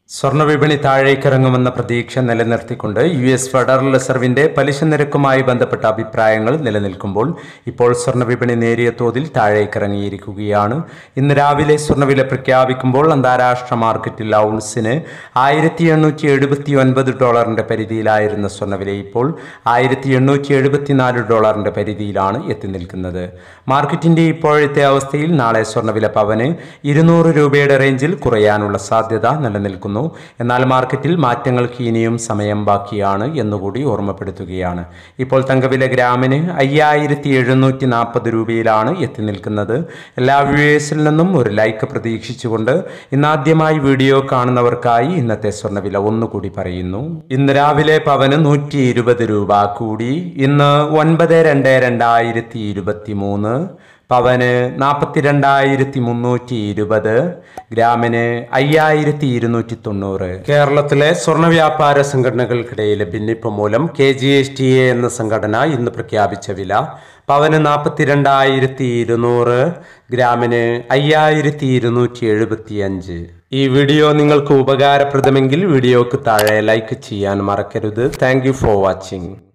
സ്വർണ്ണവിപണി താഴേക്കിറങ്ങുമെന്ന പ്രതീക്ഷ നിലനിർത്തിക്കൊണ്ട് U S federal റിസർവിന്റെ പലിശ നിരക്കുമായി ബന്ധപ്പെട്ട അഭിപ്രായങ്ങൾ നിലനിൽക്കുമ്പോൾ ഇപ്പോൾ സ്വർണ്ണവിപണി നേരിയ തോതിൽ താഴേക്കിറങ്ങിയിരിക്കുകയാണ് ഇന്ന് രാവിലെ സ്വർണ്ണവില പ്രഖ്യാപിക്കുമ്പോൾ അന്താരാഷ്ട്ര മാർക്കറ്റിൽ ഔൺസിന് ആയിരത്തി എണ്ണൂറ്റി എഴുപത്തി ഒൻപത് ഡോളറിന്റെ പരിധിയിലായിരുന്ന സ്വർണ്ണവില ഇപ്പോൾ ആയിരത്തി എണ്ണൂറ്റി എഴുപത്തിനാല് ഡോളറിന്റെ പരിധിയിലാണ് എത്തി നിൽക്കുന്നത് മാർക്കറ്റിന്റെ ഇപ്പോഴത്തെ അവസ്ഥയിൽ നാളെ സ്വർണ്ണവില പവന് ഇരുന്നൂറ് രൂപയുടെ റേഞ്ചിൽ കുറയാനുള്ള സാധ്യത നിലനിൽക്കുന്നു എന്നാൽ മാർക്കറ്റിൽ മാറ്റങ്ങൾക്ക് ഇനിയും സമയം ബാക്കിയാണ് എന്നുകൂടി ഓർമ്മപ്പെടുത്തുകയാണ് ഇപ്പോൾ തങ്കവില ഗ്രാമിന് അയ്യായിരത്തി എഴുന്നൂറ്റി നാൽപ്പത് രൂപയിലാണ് എത്തി നിൽക്കുന്നത് എല്ലാ വ്യൂവേഴ്സിൽ നിന്നും ഒരു ലൈക്ക് പ്രതീക്ഷിച്ചുകൊണ്ട് ഇന്നാദ്യമായി വീഡിയോ കാണുന്നവർക്കായി ഇന്നത്തെ സ്വർണ്ണവില ഒന്നുകൂടി പറയുന്നു ഇന്ന് രാവിലെ പവന് നൂറ്റി ഇരുപത് രൂപ കൂടി ഇന്ന് ഒൻപത് രണ്ട് രണ്ടായിരത്തി ഇരുപത്തി മൂന്ന് പവന് നാൽപ്പത്തിരണ്ടായിരത്തി മുന്നൂറ്റി ഇരുപത് ഗ്രാമിന് അയ്യായിരത്തി ഇരുന്നൂറ്റി തൊണ്ണൂറ് കേരളത്തിലെ സ്വർണ്ണ വ്യാപാര സംഘടനകൾക്കിടയിലെ ഭിന്നിപ്പ് മൂലം K G S T A എന്ന സംഘടന ഇന്ന് പ്രഖ്യാപിച്ച വില പവന് നാൽപ്പത്തിരണ്ടായിരത്തി ഇരുന്നൂറ് ഗ്രാമിന് അയ്യായിരത്തി ഇരുന്നൂറ്റി എഴുപത്തി അഞ്ച് ഈ വീഡിയോ നിങ്ങൾക്ക് ഉപകാരപ്രദമെങ്കിൽ വീഡിയോക്ക് താഴെ ലൈക്ക് ചെയ്യാൻ മറക്കരുത് താങ്ക് ഫോർ വാച്ചിങ്